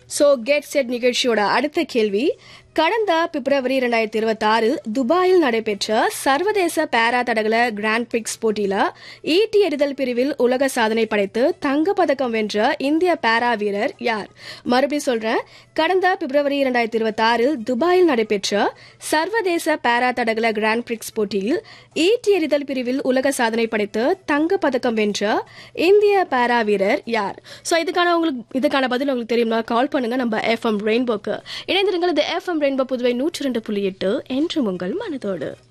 so get set நிகழ்ச்சியோட அடுத்த கேள்வி கடந்த பிப்ரவரி இரண்டாயிரத்தி இருபத்தி ஆறு துபாயில் நடைபெற்ற சர்வதேச பேரா தடகள கிராண்ட் பிரிக்ஸ் போட்டியில ஈட்டி எறிதல் பிரிவில் உலக சாதனை படைத்து தங்கப்பதக்கம் வென்ற இந்திய பேரா வீரர் யார் மறுபடியும் சொல்றேன் கடந்த பிப்ரவரி இரண்டாயிரத்தி இருபத்தி ஆறில் துபாயில் நடைபெற்ற சர்வதேச பேரா தடகள கிராண்ட் பிரிக்ஸ் போட்டியில் ஈட்டி எறிதல் பிரிவில் உலக சாதனை படைத்து தங்கப்பதக்கம் வென்ற இந்திய பேரா வீரர் யார் ஸோ இதுக்கான உங்களுக்கு இதுக்கான பதில் உங்களுக்கு தெரியும்னா கால் பண்ணுங்க நம்ம எஃப்எம் ரெயின்போக்கு இணைந்திருங்கள் இது எஃப்எம் ரெயின்போ புதுவை நூற்றி ரெண்டு புள்ளி எட்டு என்றும் உங்கள் மனதோடு